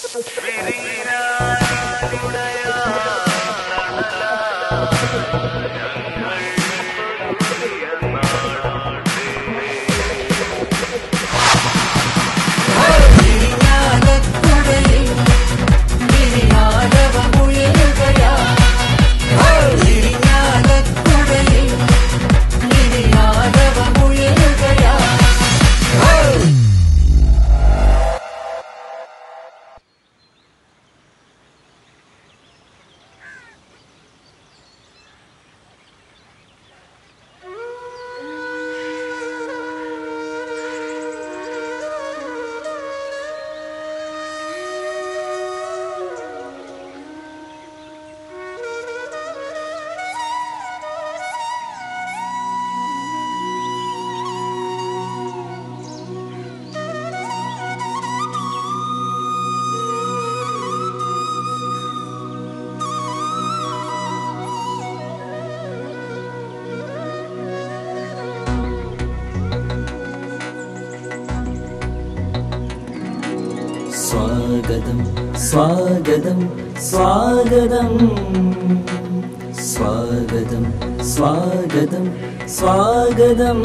സ്വാഗതം സ്വാഗതം സ്വാഗതം സ്വാഗതം സ്വാഗതം സ്വാഗതം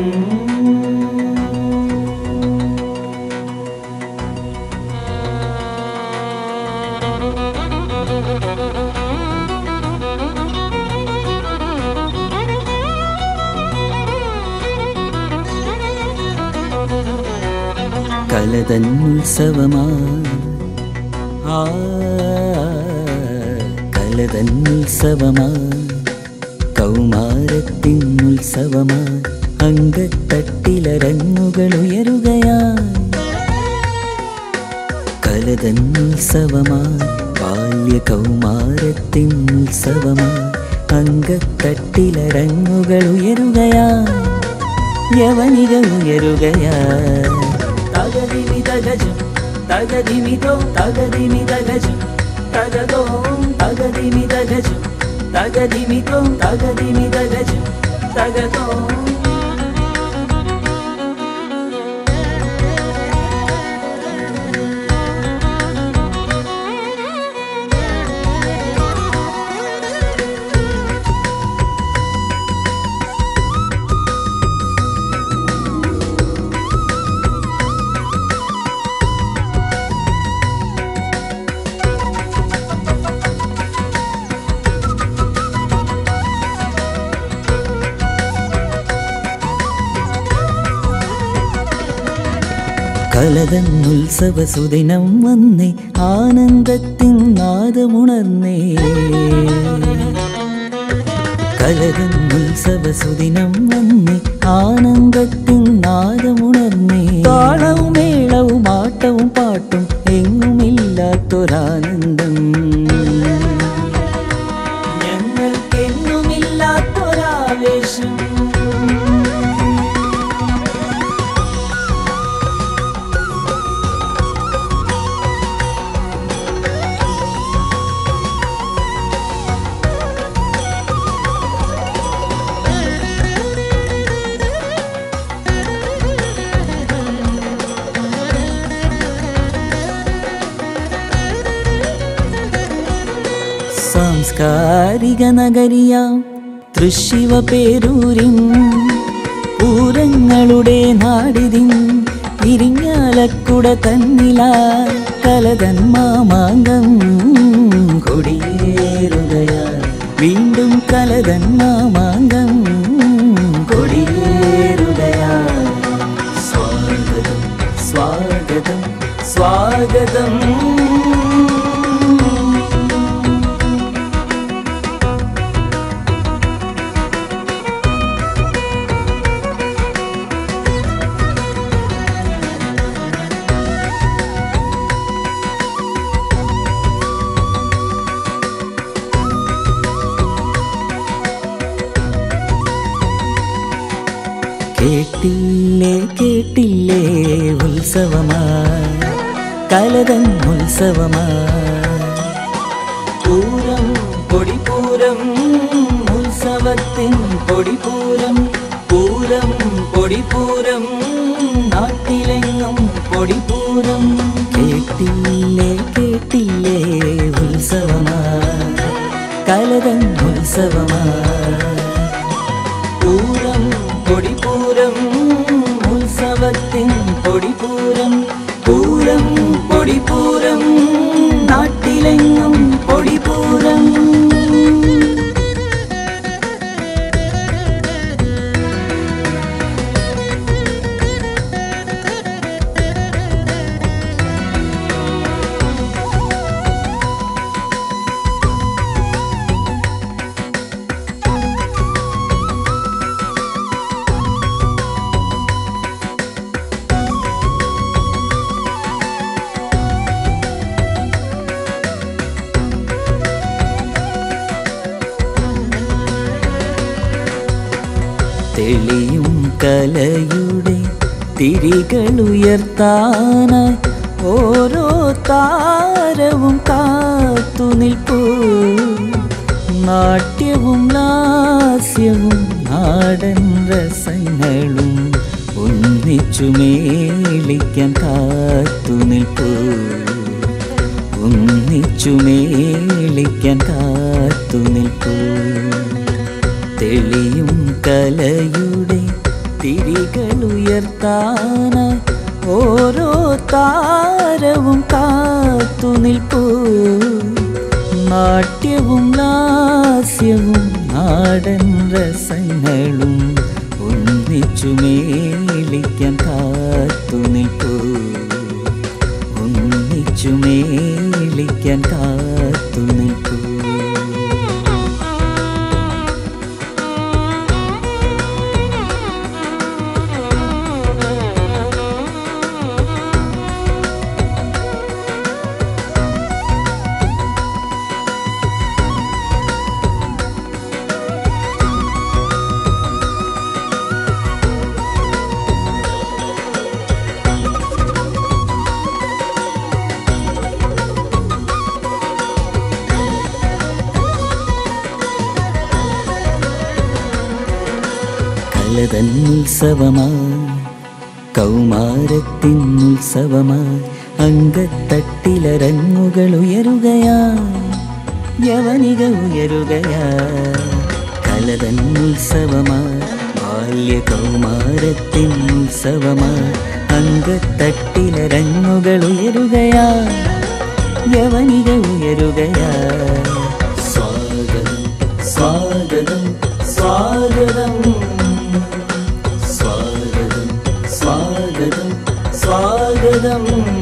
കലതന്നുത്സവമാ ആ കലതന്നുത്സവമാ കൗമാരത്തിൻ ഉത്സവമാ അങ്കത്തട്ടിലരങ്ങുകൾ ഉയരുകയായി കലതന്നുത്സവമാ ബാല്യ കൗമാരത്തിൻ ഉത്സവമാ അങ്കത്തട്ടിലരങ്ങുകൾ ഉയരുകയായി യവനിക ഉയരുകയായി തകതിമി തകജം തകതിമിതോ തകതിമി തകജം തകതോ തകതിമി തകജം തകതിമിതോ തകതിമി തകജം തകതോ കലതന്നുത്സവ സുദിനം വന്നേ ആനന്ദത്തിൻ നാദമുണർന്നേ കലതന്നുത്സവ സുദിനം വന്നേ ആനന്ദത്തിൻ നാദമുണർന്നേ താളവും മേളവും ആട്ടവും പാട്ടും എങ്ങുമില്ലാത്തൊരാനന്ദം ഞങ്ങൾക്കെങ്ങുമില്ലാത്തൊരാവേശം സാംസ്കാരിക നഗരിയാം തൃശിവ പേരൂരിൻ പൂരങ്ങളുടെ നാടിതിൻ ഇരിഞ്ഞാലക്കുട തന്നിലാ കലതൻ മാമാങ്കം കൊടിയേറുകയാ വീണ്ടും കലതൻ മാമാങ്കം കൊടിയേറുകയാ സ്വാഗതം സ്വാഗതം സ്വാഗതം കേട്ടില്ലേ കേട്ടില്ലേ ഉത്സവമാ കലതൻ ഉത്സവമാ പൂരം പൊടിപൂരം ഉത്സവത്തിൻ പൊടിപൂരം പൂരം പൊടിപൂരം നാട്ടിലെങ്ങും പൊടിപൂരം കേട്ടില്ലേ കേട്ടില്ലേ ഉത്സവമാ കലതൻ ഉത്സവമാ പൂരം പൊടിപൂരം ഉത്സവത്തിൻ പൊടിപൂരം പൂരം പൊടിപൂരം നാട്ടിലെങ്ങും പൊടിപൂരം തെളിയും കലയുടെ തിരികളുയർത്താനായി ഓരോ താരവും കാത്തു നിൽപ്പൂ നാട്യവും ലാസ്യവും നാടൻ രസങ്ങളും ഒന്നിച്ചു മേളിക്കാൻ കാത്തു നിൽപ്പൂ ഒന്നിച്ചു മേളിക്കാൻ കാത്തു നിൽപ്പൂ തെളിയും കലയുടെ തിരികളുയർത്താനായി ഓരോ താരവും കാത്തു നിൽപ്പൂ നാട്യവും ലാസ്യവും നാടൻ രസങ്ങളും ഒന്നിച്ചു മേളിക്കാൻ കാത്തു നിൽപ്പൂ ഒന്നിച്ചു മേളിക്കാൻ കാത്തു നിൽപ്പൂ കലതൻ ഉത്സവമായി കൗമാരത്തിൻ ഉത്സവമായി അങ്കത്തട്ടിലരങ്ങുകൾ ഉയരുകയായി യവനിക ഉയരുകയായി കലതൻ ഉത്സവമായി ബാല്യ കൗമാരത്തിൻ ഉത്സവമായി അങ്കത്തട്ടിലരങ്ങുകൾ ഉയരുകയായി യവനിക ഉയരുകയായി സ്വാഗതം സ്വാഗതം സ്വാഗതം സ്വാഗതം സ്വാഗതം സ്വാഗതം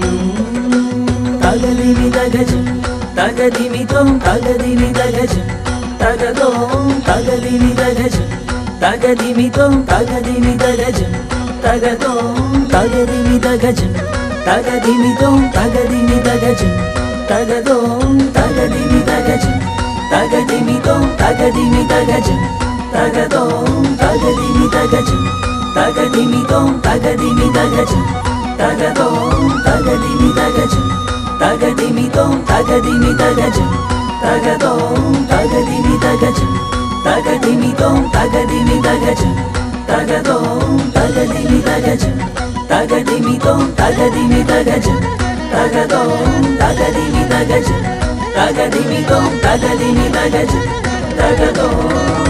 തകലിവിതഗജം തകതിമിതം തകതിമിതഗജം തകതോം തകതിമിതഗജം തകതിമിതം തകതിമിതഗജം തകതോം തകതിമിതഗജം തകതിമിതം തകതിമിതഗജം തകതോം തകതിമിതഗജം തകതിമിതം തകതിമിതഗജം തകതോം തകതിമിതഗജം തകതിമിതം തകതിമിതഗജം തകതോം തകതിമിതഗജം തകതിമിതം തകതിമിതഗജം തകതോം തകതിമിതഗജം തകതിമിതം തകതിമിതഗജം തകതോം തകതിമിതഗജം തകതിമിതം തകതിമിതഗജം തകതോം തകതിമിതഗജം തകതിമിതം തകതിമിതഗജം തകതോം